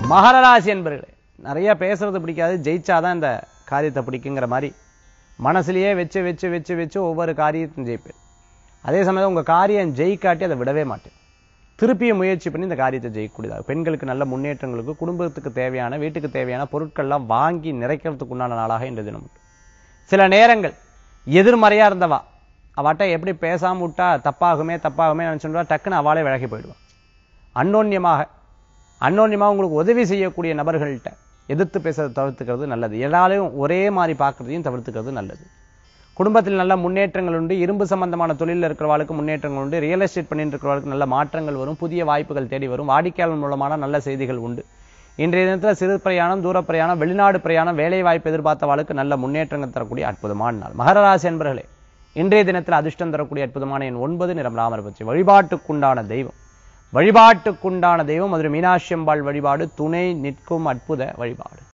மகர ராசி என்பர்களே நிறைய பேசுறது பிடிக்காது ஜெயிச்சாதான் இந்த காரியத்தை பிடிக்குங்கிற மாதிரி மனசுலயே வச்சு வச்சு வச்சு வச்சு ஒவ்வொரு காரியத்தையும் ஜெயிப்பேன் அதே சமயம் உங்க காரியம் ஜெயிக்காட்டி அதை விடவே மாட்டேன் திருப்பியும் முயற்சி பண்ணி இந்த காரியத்தை ஜெயிக்கக்கூடியதாக பெண்களுக்கு நல்ல முன்னேற்றங்களுக்கு குடும்பத்துக்கு தேவையான வீட்டுக்கு தேவையான பொருட்கள்லாம் வாங்கி நிறைக்கிறதுக்கு உண்டான நாளாக இந்த தினம் உண்டு சில நேரங்கள் எதிர்மறையா இருந்தவா அவட்ட எப்படி பேசாம விட்டா தப்பாகுமே தப்பாகுமே நினைச்சுட்டா டக்குன்னு அவளே விலகி போயிடுவான் அன்னோன்யமாக அன்னோன்யமாக உங்களுக்கு உதவி செய்யக்கூடிய நபர்கள்ட்ட எதிர்த்து பேசுறதை தவிர்த்துக்கிறது நல்லது எல்லாரையும் ஒரே மாதிரி பார்க்கறதையும் தவிர்த்துக்கிறது நல்லது குடும்பத்தில் நல்ல முன்னேற்றங்கள் உண்டு இரும்பு சம்பந்தமான தொழிலில் இருக்கிறவாளுக்கு முன்னேற்றங்கள் உண்டு ரியல் எஸ்டேட் பண்ணிட்டு இருக்கிறவர்களுக்கு நல்ல மாற்றங்கள் வரும் புதிய வாய்ப்புகள் தேடி வரும் வாடிக்கையாளர் மூலமான நல்ல செய்திகள் உண்டு இன்றைய தினத்தில் சிறு பிரயாணம் தூர பிரயாணம் வெளிநாடு பிரயாணம் வேலை வாய்ப்பு எதிர்பார்த்தவாளுக்கு நல்ல முன்னேற்றங்கள் தரக்கூடிய அற்புதமான நாள் மகர ராசி என்பர்களே இன்றைய தினத்தில் அதிர்ஷ்டம் தரக்கூடிய அற்புதமான எண் ஒன்பது நிறம் ராமர் பற்றி வழிபாட்டுக்குண்டான தெய்வம் வழிபாட்டுக்குண்டான தெய்வம் மதுரை மீனாட்சி அம்பாள் வழிபாடு துணை நிற்கும் அற்புத வழிபாடு